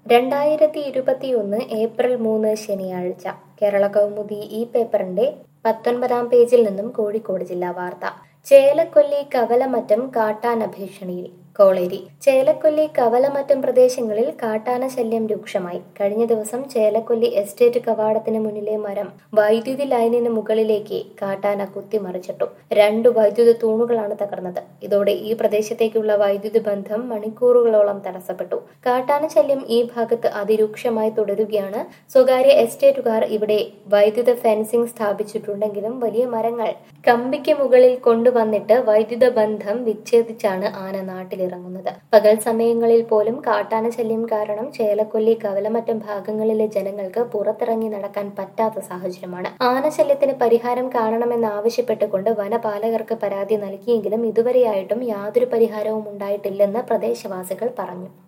രണ്ടായിരത്തി ഇരുപത്തിയൊന്ന് ഏപ്രിൽ മൂന്ന് ശനിയാഴ്ച കേരള കൗമുദി ഈ പേപ്പറിന്റെ പത്തൊൻപതാം പേജിൽ നിന്നും കോഴിക്കോട് ജില്ലാ വാർത്ത ചേലക്കൊല്ലി കവലമറ്റം കാട്ടാന ഭീഷണിയിൽ കോളേരി ചേലക്കൊല്ലി കവലമറ്റം പ്രദേശങ്ങളിൽ കാട്ടാന ശല്യം രൂക്ഷമായി കഴിഞ്ഞ ദിവസം ചേലക്കൊല്ലി എസ്റ്റേറ്റ് കവാടത്തിന് മുന്നിലെ മരം വൈദ്യുതി ലൈനിന് മുകളിലേക്ക് കാട്ടാന കുത്തിമറിച്ചിട്ടു രണ്ടു വൈദ്യുത തൂണുകളാണ് തകർന്നത് ഇതോടെ ഈ പ്രദേശത്തേക്കുള്ള വൈദ്യുതി ബന്ധം മണിക്കൂറുകളോളം തടസ്സപ്പെട്ടു കാട്ടാന ശല്യം ഈ ഭാഗത്ത് അതിരൂക്ഷമായി തുടരുകയാണ് സ്വകാര്യ എസ്റ്റേറ്റുകാർ ഇവിടെ വൈദ്യുത ഫെൻസിംഗ് സ്ഥാപിച്ചിട്ടുണ്ടെങ്കിലും വലിയ മരങ്ങൾ കമ്പിക്ക് മുകളിൽ കൊണ്ടുവന്നിട്ട് വൈദ്യുത ബന്ധം വിച്ഛേദിച്ചാണ് ആന നാട്ടിലിറങ്ങുന്നത് പകൽ സമയങ്ങളിൽ പോലും കാട്ടാന ശല്യം കാരണം ചേലക്കൊല്ലി കവലമറ്റം ഭാഗങ്ങളിലെ ജനങ്ങൾക്ക് പുറത്തിറങ്ങി നടക്കാൻ പറ്റാത്ത സാഹചര്യമാണ് ആനശല്യത്തിന് പരിഹാരം കാണണമെന്നാവശ്യപ്പെട്ടുകൊണ്ട് വനപാലകർക്ക് പരാതി നൽകിയെങ്കിലും ഇതുവരെയായിട്ടും യാതൊരു പരിഹാരവും ഉണ്ടായിട്ടില്ലെന്ന് പ്രദേശവാസികൾ പറഞ്ഞു